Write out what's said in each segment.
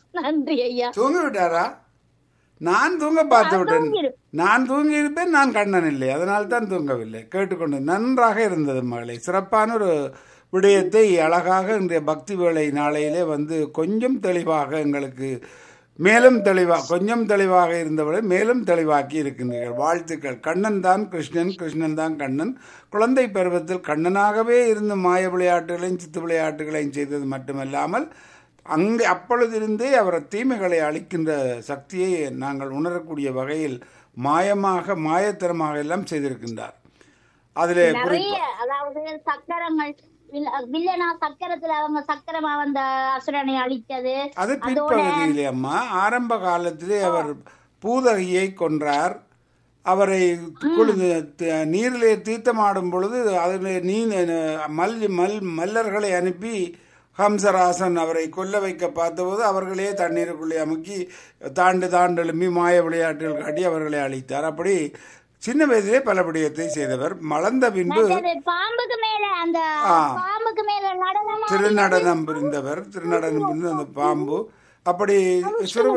நன்றி ஐயா தூங்க விட்டாரா நான் தூங்க பார்த்து விட்டேன் தூங்கிரு. நான் தூங்கி இருப்பேன் நான் கண்ணன் இல்லை அதனால் தான் தூங்கவில்லை கேட்டுக்கொண்டு நன்றாக இருந்தது மகளே சிறப்பான ஒரு விடயத்தை அழகாக இன்றைய பக்தி வேளை நாளையிலே வந்து கொஞ்சம் தெளிவாக எங்களுக்கு மேலும் தெளிவாக கொஞ்சம் தெளிவாக இருந்தவரை மேலும் தெளிவாக்கி இருக்கின்றீர்கள் வாழ்த்துக்கள் கண்ணன் தான் கிருஷ்ணன் கிருஷ்ணன் தான் கண்ணன் குழந்தை பருவத்தில் கண்ணனாகவே இருந்து மாய விளையாட்டுகளையும் சித்து விளையாட்டுகளையும் செய்தது மட்டுமல்லாமல் அங்கே அப்பொழுதிருந்தே அவர் தீமைகளை அளிக்கின்ற சக்தியை நாங்கள் உணரக்கூடிய வகையில் மாயமாக மாயத்தனமாக எல்லாம் செய்திருக்கின்றார் அதிலே குறி நிறைய அதாவது சக்கரங்கள் வில்- வில்லனா சக்கரத்துல அவங்க சக்கரமா வந்த அசுரனை அழித்தது அது பிற்பகுதியிலே அம்மா ஆரம்ப காலத்திலே அவர் பூதகியை கொன்றார் அவரை குளிர்ந்து த- நீரிலே தீர்த்தமாடும் பொழுது அதில் நீ மல் மல் மல்லர்களை அனுப்பி ஹம்சராசன் அவரை கொல்ல வைக்க பார்த்தபோது அவர்களே தண்ணீருக்குள்ளே அமுக்கி தாண்டு தாண்டு எழும்பி மாய விளையாட்டுகள் காட்டி அவர்களை அழித்தார் அப்படி சின்ன வயதிலே பல விடயத்தை செய்தவர் மலர்ந்த பின்பு அது பாம்புக்கு மேல அந்த ஆ. பாம்புக்கு மேல நடனம் திருநடனம் புரிந்தவர் திருநடனம் புரிந்த அந்த பாம்பு அப்படி சிறு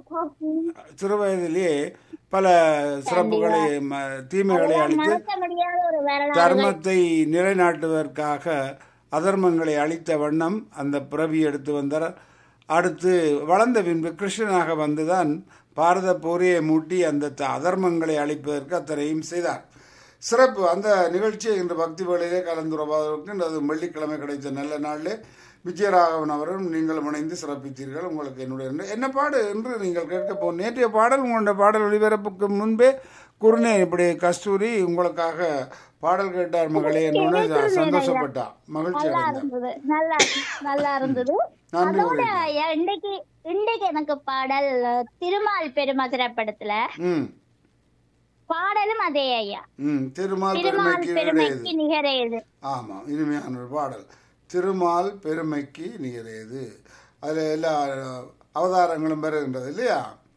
சிறு வயதிலேயே பல சிறப்புகளை ம- தீமைகளை அளித்து மறக்க முடியாத ஒரு வரலாறு தர்மத்தை நிலைநாட்டுவதற்காக அதர்மங்களை அழித்த வண்ணம் அந்த பிறவி எடுத்து வந்தார் அடுத்து வளர்ந்த பின்பு கிருஷ்ணனாக வந்துதான் பாரத போரையை மூட்டி அந்த த- அதர்மங்களை அழிப்பதற்கு அத்தனையும் செய்தார் சிறப்பு அந்த நிகழ்ச்சியை இன்று பக்தி வேளையிலே கலந்துரைவதற்கு அது வெள்ளிக்கிழமை கிடைத்த நல்ல நாளிலே விஜயராகவன் அவரும் நீங்களும் இணைந்து சிறப்பித்தீர்கள் உங்களுக்கு என்னுடைய நன்றி. என்ன பாடு என்று நீங்கள் கேட்க போ நேற்றைய பாடல் உங்களுடைய பாடல் ஒளிபரப்புக்கு முன்பே குருநே இப்படி கஸ்தூரி உங்களுக்காக பாடல் கேட்டார் மகளே என்று சந்தோஷப்பட்டா மகிழ்ச்சி நல்லா அடைந்தார் இருந்தது நல்லா நல்லா இருந்தது நன்றி அதோட இன்னைக்கு இன்னைக்கு எனக்கு பாடல் திருமால் பெருமா திரைப்படத்துல ம் பாடலும் அதே ஐயா ம் திருமால் திருமால் பெருமைக்கு இடையது பெருமைக்கு நிகரேது ஆமாம் இனிமையான ஒரு பாடல் திருமால் பெருமைக்கு நிகரேது அதில் எல்லா அவதாரங்களும் வருகின்றது இல்லையா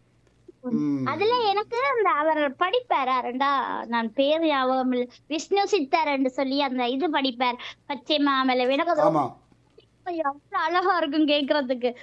ம் அதுல எனக்கு அந்த அவர் படிப்பார் ரெண்டா நான் பேர் ஞாபகம் இல்ல விஷ்ணு சித்தர் என்று சொல்லி அந்த இது படிப்பார் பச்சை மாமலை எனக்கு அது ஆமாம் அவ்வளவு அழகா இருக்கும் கேக்குறதுக்கு